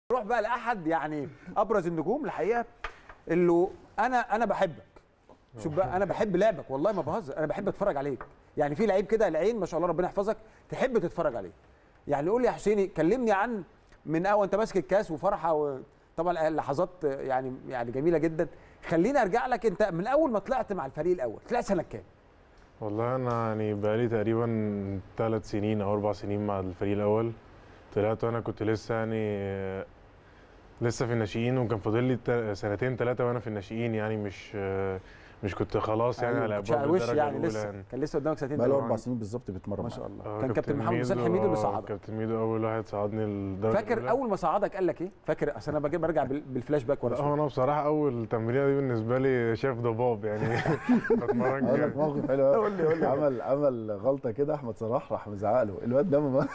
نروح بقى لاحد يعني ابرز النجوم الحقيقه اللي انا انا بحبك شوف بقى انا بحب لعبك والله ما بهزر انا بحب اتفرج عليك يعني في لعيب كده العين ما شاء الله ربنا يحفظك تحب تتفرج عليه يعني قول لي يا حسيني كلمني عن من اول انت ماسك الكاس وفرحه وطبعا لحظات يعني يعني جميله جدا خليني ارجع لك انت من اول ما طلعت مع الفريق الاول طلعت سنه كام والله انا يعني بقالي تقريبا ثلاث سنين او اربع سنين مع الفريق الاول طلعت وانا كنت لسه يعني لسه في الناشئين وكان فاضل لي تا- سنتين ثلاثه وانا في الناشئين يعني مش مش كنت خلاص يعني على مش ابواب وش الدرجه يعني الاولى لسه يعني كان لسه قدامك سنتين بقى له تلاتة. اربع سنين بالظبط بيتمرن ما شاء الله آه، كان كابتن محمد حسين ميدو- حميد اللي آه، صعدك كابتن ميدو اول واحد صعدني الدرجه فاكر الأولى. اول ما صعدك قال لك ايه فاكر اصل انا باجي برجع بال- بالفلاش باك وانا لا هو صغير. انا بصراحه اول تمرينه دي بالنسبه لي شايف ضباب يعني بتمرن اقول لك جامد. موقف حلو قوي قول لي- قول لي. عمل عمل غلطه كده احمد صلاح راح مزعق له الواد ده ما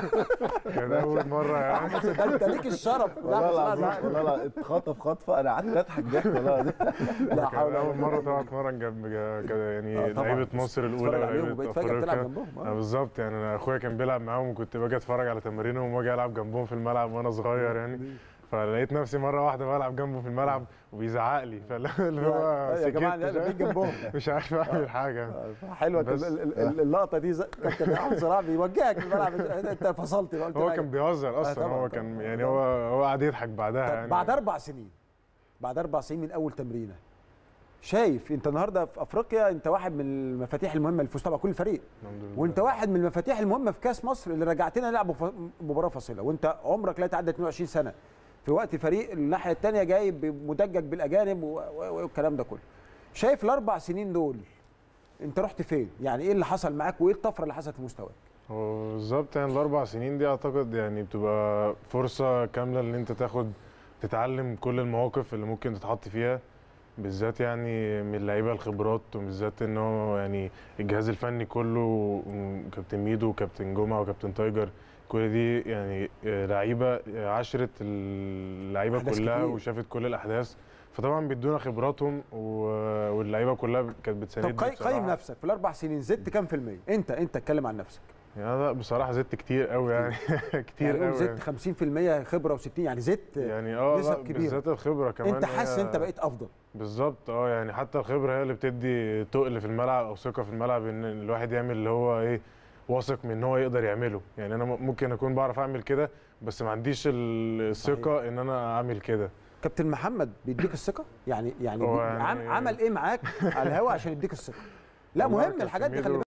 كان اول مره يعني ده انت ليك الشرف والله العظيم لا والله العظيم اتخطف خطفه انا قعدت اضحك ضحك والله لا كان حول ولا اول قوة مره إلا طبعا بالله. اتمرن جنب جا- كده آه، يعني طبعاً. لعيبه مصر تتفرج الاولى عليهم ولعيبه وبقيت فاكر بتلعب افريقيا جنبهم آه، آه. بالظبط يعني انا اخويا كان بيلعب معاهم وكنت باجي اتفرج على تمارينهم واجي العب جنبهم في الملعب وانا صغير يعني فلقيت نفسي مره واحده بلعب جنبه في الملعب وبيزعق لي فاللي هو يا جماعه سكت انا بيجي جنبهم مش عارف اعمل حاجه آه، حلوه بس- ال- ال- ال- اللقطه دي ز- كابتن احمد صلاح بيوجهك في الملعب انت فصلت بقى، قلت هو لا. كان بيهزر اصلا طبعاً، هو طبعاً. كان يعني هو هو قاعد يضحك بعدها طب يعني بعد اربع سنين بعد اربع سنين من اول تمرينه شايف انت النهارده في افريقيا انت واحد من المفاتيح المهمه اللي فزت طبعا كل فريق الحمد لله. وانت واحد من المفاتيح المهمه في كاس مصر اللي رجعتنا نلعب ف- مباراه فاصله وانت عمرك لا يتعدى 22 سنه في وقت فريق الناحيه الثانيه جاي مدجج بالاجانب و- و- والكلام ده كله شايف الاربع سنين دول انت رحت فين يعني ايه اللي حصل معاك وايه الطفره اللي حصلت في مستواك هو بالظبط يعني الاربع سنين دي اعتقد يعني بتبقى فرصه كامله ان انت تاخد تتعلم كل المواقف اللي ممكن تتحط فيها بالذات يعني من اللعيبه الخبرات وبالذات ان هو يعني الجهاز الفني كله كابتن ميدو وكابتن جمعه وكابتن تايجر كل دي يعني لعيبه عشره اللعيبه أحداث كلها كتير. وشافت كل الاحداث فطبعا بيدونا خبراتهم و- واللعيبه كلها كانت بتساندني طب قي- بصراحة. قيم نفسك في الاربع سنين زدت كام في الميه انت انت اتكلم عن نفسك يعني لا بصراحه زدت كتير قوي يعني كتير يعني قول قوي زدت 50% خبره و60 يعني زدت يعني اه نسب لا كبيرة. بالذات الخبره كمان انت حاسس هي- انت بقيت افضل بالظبط اه يعني حتى الخبره هي اللي بتدي تقل في الملعب او ثقه في الملعب ان الواحد يعمل اللي هو ايه واثق من ان هو يقدر يعمله يعني انا م- ممكن اكون بعرف اعمل كده بس ما عنديش ال- الثقه ان انا اعمل كده كابتن محمد بيديك الثقه يعني يعني, هو بي- يعني- عم عمل ايه معاك على الهوا عشان يديك الثقه لا والله مهم كابتن الحاجات دي خلي ميدو